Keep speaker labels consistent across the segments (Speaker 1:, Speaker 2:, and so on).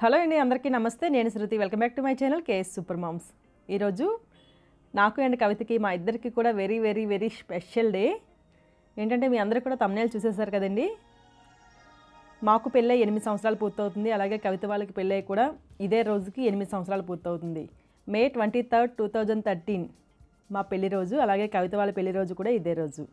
Speaker 1: hello అండి అందరికీ నమస్తే నేను Shruti welcome back to my channel KS super moms ఈరోజు నాకు అండ్ కవితకి మా ఇద్దరికి కూడా very very very special day ఏంటంటే మీ అందరూ కూడా తమ్నేలు చూసేశారు కదండి మాకు పెళ్ళై ఎనిమిది సంవత్సరాలు పూర్తవుతుంది అలాగే కవిత వాళ్ళకి పెళ్ళై కూడా ఇదే రోజుకి ఎనిమిది సంవత్సరాలు పూర్తవుతుంది May twenty third two thousand thirteen మా పెళ్లి రోజు అలాగే కవిత వాళ్ళ పెళ్లి రోజు కూడా ఇదే రోజు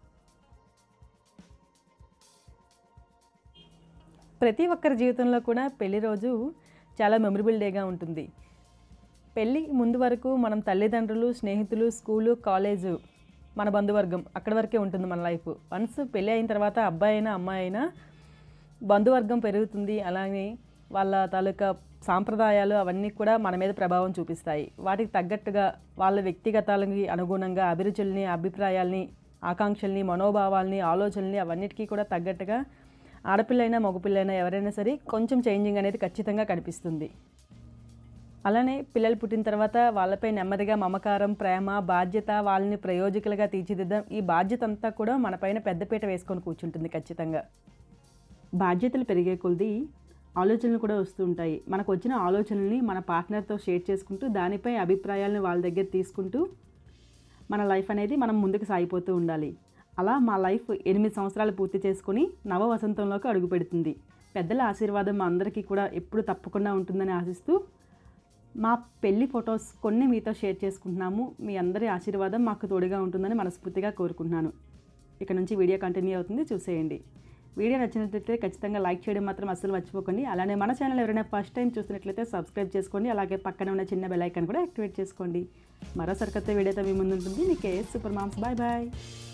Speaker 1: ప్రతి ఒక్కరి జీవితంలో కూడా పెళ్లి రోజు చాలా మెమరబుల్ డేగా ఉంటుంది పెళ్ళి ముందు వరకు మనం తల్లిదండ్రులు స్నేహితులు స్కూలు కాలేజు మన బంధువర్గం అక్కడి వరకే ఉంటుంది మన లైఫ్ వన్స్ పెళ్ళి అయిన తర్వాత అబ్బాయి అయినా అమ్మాయి అయినా బంధువర్గం పెరుగుతుంది అలాగే వాళ్ళ తాలూకా సాంప్రదాయాలు అవన్నీ కూడా మన మీద ప్రభావం చూపిస్తాయి వాటికి తగ్గట్టుగా వాళ్ళ వ్యక్తిగతాలకి అనుగుణంగా అభిరుచుల్ని అభిప్రాయాల్ని ఆకాంక్షల్ని మనోభావాల్ని ఆలోచనల్ని అవన్నిటికీ కూడా తగ్గట్టుగా ఆడపిల్లైనా మగపిల్లైనా ఎవరైనా సరే కొంచెం చేంజింగ్ అనేది ఖచ్చితంగా కనిపిస్తుంది అలానే పిల్లలు పుట్టిన తర్వాత వాళ్ళపై నెమ్మదిగా మమకారం ప్రేమ బాధ్యత వాళ్ళని ప్రయోజకులుగా తీర్చిదిద్దాం ఈ బాధ్యత అంతా కూడా మనపైన పెద్దపీట వేసుకొని కూర్చుంటుంది ఖచ్చితంగా బాధ్యతలు పెరిగే కొలది ఆలోచనలు కూడా వస్తూ ఉంటాయి మనకు వచ్చిన ఆలోచనల్ని మన పార్ట్నర్తో షేర్ చేసుకుంటూ దానిపై అభిప్రాయాలను వాళ్ళ దగ్గర తీసుకుంటూ మన లైఫ్ అనేది మనం ముందుకు సాగిపోతూ ఉండాలి అలా మా లైఫ్ ఎనిమిది సంవత్సరాలు పూర్తి చేసుకుని నవ వసంతంలోకి అడుగు పెడుతుంది పెద్దల ఆశీర్వాదం మా అందరికీ కూడా ఎప్పుడు తప్పకుండా ఉంటుందని ఆశిస్తూ మా పెళ్లి ఫొటోస్ కొన్ని మీతో షేర్ చేసుకుంటున్నాము మీ అందరి ఆశీర్వాదం మాకు తోడుగా ఉంటుందని మనస్ఫూర్తిగా కోరుకుంటున్నాను ఇక నుంచి వీడియో కంటిన్యూ అవుతుంది చూసేయండి వీడియో నచ్చినట్లయితే ఖచ్చితంగా లైక్ చేయడం మాత్రం అస్సలు మర్చిపోకండి అలానే మన ఛానల్ ఎవరైనా ఫస్ట్ టైం చూసినట్లయితే సబ్స్క్రైబ్ చేసుకోండి అలాగే పక్కన ఉన్న చిన్న బెల్ ఐకాన్ కూడా యాక్టివేట్ చేసుకోండి మరో సరికొత్త వీడియోతో మీ ముందు ఉంటుంది మీ KS super moms bye bye